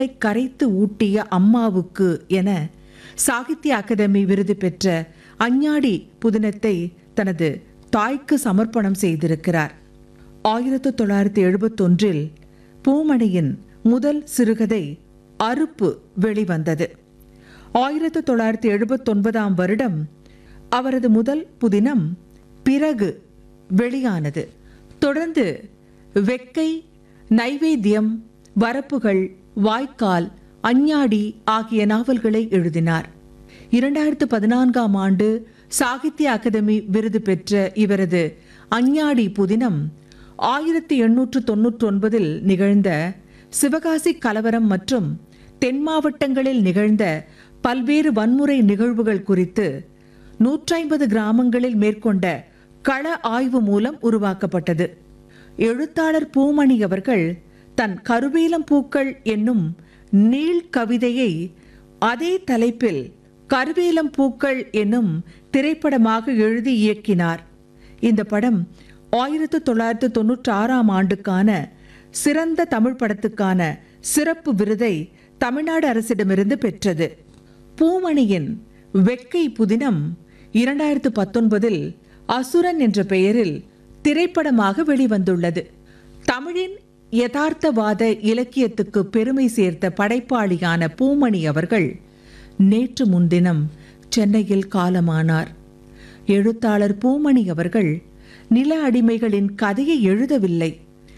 கரைத்து ஊட்டிய அம்மாவுக்கு என சாகித்ய அகாதமி விருது பெற்ற அஞ்ஞாடி புதினத்தை தனது தாய்க்கு சமர்ப்பணம் செய்திருக்கிறார் ஆயிரத்து தொள்ளாயிரத்தி எழுபத்தொன்றில் பூமணியின் முதல் சிறுகதை அறுப்பு வெளிவந்தது ஆயிரத்து தொள்ளாயிரத்தி எழுபத்தொன்பதாம் வருடம் அவரது முதல் புதினம் பிறகு வெளியானது தொடர்ந்து வெக்கை நைவேத்தியம் வரப்புகள் வாய்க்கால் அஞ்ஞாடி ஆகிய நாவல்களை எழுதினார் இரண்டாயிரத்து பதினான்காம் ஆண்டு சாகித்ய அகாதமி விருது பெற்ற இவரது அஞ்ஞாடி புதினம் ஆயிரத்தி எண்ணூற்று தொன்னூற்றி ஒன்பதில் நிகழ்ந்த சிவகாசி கலவரம் மற்றும் தென் மாவட்டங்களில் நிகழ்ந்த பல்வேறு வன்முறை நிகழ்வுகள் குறித்து நூற்றைம்பது கிராமங்களில் மேற்கொண்ட கள ஆய்வு மூலம் உருவாக்கப்பட்டது எழுத்தாளர் பூமணி அவர்கள் தன் கருவேலம் பூக்கள் என்னும் நீள் கவிதையை அதே தலைப்பில் கருவேலம் பூக்கள் என்னும் திரைப்படமாக எழுதி இயக்கினார் இந்த படம் ஆயிரத்து தொள்ளாயிரத்து தொன்னூற்றி ஆறாம் ஆண்டுக்கான சிறந்த தமிழ் படத்துக்கான சிறப்பு விருதை தமிழ்நாடு அரசிடமிருந்து பெற்றது பூமணியின் வெக்கை புதினம் இரண்டாயிரத்து பத்தொன்பதில் அசுரன் என்ற பெயரில் திரைப்படமாக வெளிவந்துள்ளது தமிழின் யதார்த்தவாத இலக்கியத்துக்கு பெருமை சேர்த்த படைப்பாளியான பூமணி அவர்கள் நேற்று முன்தினம் சென்னையில் காலமானார் எழுத்தாளர் பூமணி அவர்கள் நில அடிமைகளின் கதையை எழுதவில்லை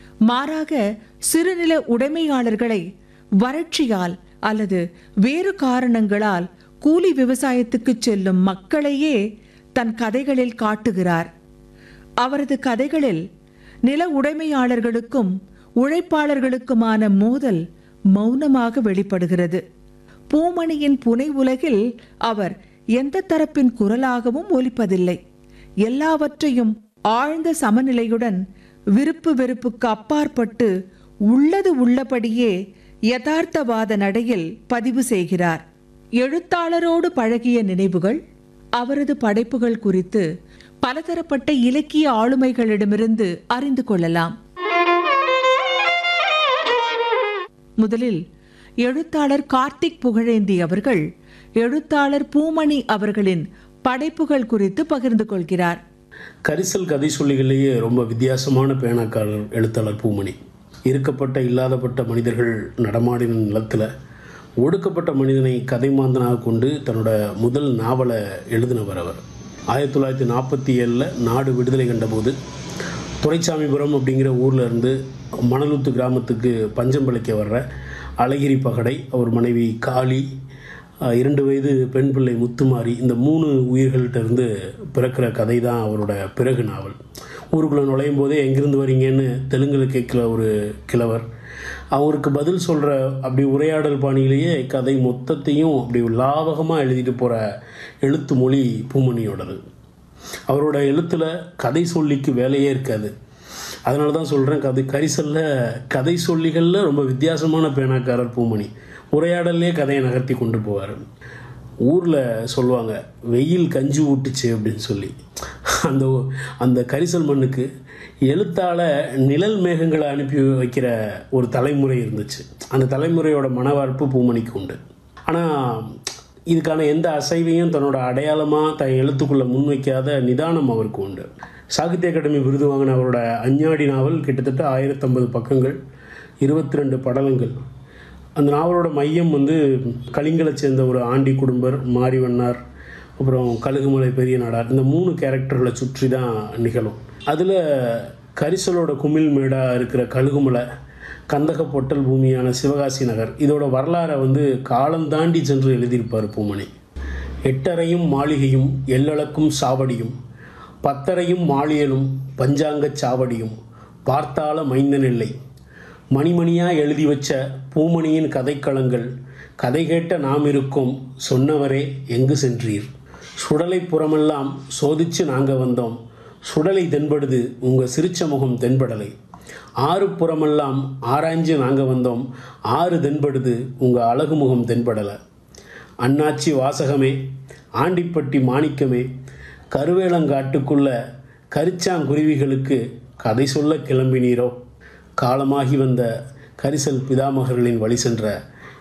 மாறாக சிறுநில உடைமையாளர்களை வறட்சியால் அல்லது வேறு காரணங்களால் கூலி விவசாயத்துக்கு செல்லும் மக்களையே தன் கதைகளில் காட்டுகிறார் அவரது கதைகளில் நில உடைமையாளர்களுக்கும் உழைப்பாளர்களுக்குமான மோதல் மௌனமாக வெளிப்படுகிறது பூமணியின் புனை உலகில் அவர் எந்த தரப்பின் குரலாகவும் ஒலிப்பதில்லை எல்லாவற்றையும் ஆழ்ந்த சமநிலையுடன் விருப்பு வெறுப்புக்கு அப்பாற்பட்டு உள்ளது உள்ளபடியே யதார்த்தவாத நடையில் பதிவு செய்கிறார் எழுத்தாளரோடு பழகிய நினைவுகள் அவரது படைப்புகள் குறித்து பலதரப்பட்ட இலக்கிய ஆளுமைகளிடமிருந்து அறிந்து கொள்ளலாம் முதலில் எழுத்தாளர் கார்த்திக் புகழேந்தி அவர்கள் எழுத்தாளர் பூமணி அவர்களின் படைப்புகள் குறித்து பகிர்ந்து கொள்கிறார் கரிசல் கதை சொல்லிகளையே ரொம்ப வித்தியாசமான பேனாக்காரர் எழுத்தாளர் பூமணி இருக்கப்பட்ட இல்லாதப்பட்ட மனிதர்கள் நடமாடின நிலத்தில் ஒடுக்கப்பட்ட மனிதனை கதை மாந்தனாக கொண்டு தன்னோட முதல் நாவலை எழுதினவர் அவர் ஆயிரத்தி தொள்ளாயிரத்தி நாற்பத்தி ஏழில் நாடு விடுதலை கண்டபோது துரைசாமிபுரம் அப்படிங்கிற ஊரில் இருந்து மணலுத்து கிராமத்துக்கு பஞ்சம் பிழைக்க வர்ற அழகிரி பகடை அவர் மனைவி காளி அஹ், இரண்டு வயது பெண் பிள்ளை முத்துமாரி இந்த மூணு உயிர்கள்ட்ட இருந்து பிறக்கிற கதை தான் அவரோட பிறகு நாவல் ஊருக்குள்ளே நுழையும் போதே எங்கிருந்து வரீங்கன்னு தெலுங்கில் கேட்கல ஒரு கிழவர் அவருக்கு பதில் சொல்கிற அப்படி உரையாடல் பாணியிலேயே கதை மொத்தத்தையும் அப்படி லாவகமாக எழுதிட்டு போகிற எழுத்து மொழி பூமணியோடது அவரோட எழுத்தில் கதை சொல்லிக்கு வேலையே இருக்காது அதனால தான் சொல்கிறேன் கதை கரிசலில் கதை சொல்லிகளில் ரொம்ப வித்தியாசமான பேனாக்காரர் பூமணி உரையாடல்லே கதையை நகர்த்தி கொண்டு போவார் ஊரில் சொல்லுவாங்க வெயில் கஞ்சி ஊட்டுச்சு அப்படின்னு சொல்லி அந்த அந்த கரிசல் மண்ணுக்கு எழுத்தால நிழல் மேகங்களை அனுப்பி வைக்கிற ஒரு தலைமுறை இருந்துச்சு அந்த தலைமுறையோட மனவார்ப்பு பூமணிக்கு உண்டு ஆனால் இதுக்கான எந்த அசைவையும் தன்னோட அடையாளமாக தன் எழுத்துக்குள்ளே முன்வைக்காத நிதானம் அவருக்கு உண்டு சாகித்ய அகாடமி விருது வாங்கின அவரோட அஞ்ஞாடி நாவல் கிட்டத்தட்ட ஆயிரத்தம்பது பக்கங்கள் இருபத்தி ரெண்டு படலங்கள் அந்த நாவலோட மையம் வந்து கலிங்கலை சேர்ந்த ஒரு ஆண்டி குடும்பர் மாரிவண்ணார் அப்புறம் கழுகுமலை பெரிய நாடார் இந்த மூணு கேரக்டர்களை சுற்றி தான் நிகழும் அதில் கரிசலோட குமிழ் மேடாக இருக்கிற கழுகுமலை கந்தக பொட்டல் பூமியான சிவகாசி நகர் இதோட வரலாறை வந்து காலம் தாண்டி சென்று எழுதியிருப்பார் பூமணி எட்டரையும் மாளிகையும் எல்லளக்கும் சாவடியும் பத்தரையும் மாளியலும் பஞ்சாங்கச் சாவடியும் பார்த்தால மைந்தனில்லை மணிமணியா எழுதி வச்ச பூமணியின் கதைக்களங்கள் கதை கேட்ட நாம் இருக்கோம் சொன்னவரே எங்கு சென்றீர் சுடலை புறமெல்லாம் சோதிச்சு நாங்க வந்தோம் சுடலை தென்படுது உங்க சிரிச்ச முகம் தென்படலை ஆறு புறமெல்லாம் ஆராய்ஞ்சு நாங்க வந்தோம் ஆறு தென்படுது உங்க அழகு முகம் தென்படலை அண்ணாச்சி வாசகமே ஆண்டிப்பட்டி மாணிக்கமே கருவேலங்காட்டுக்குள்ள கரிச்சாங்குருவிகளுக்கு கதை சொல்ல கிளம்பினீரோ காலமாகி வந்த கரிசல் பிதாமகர்களின் வழி சென்ற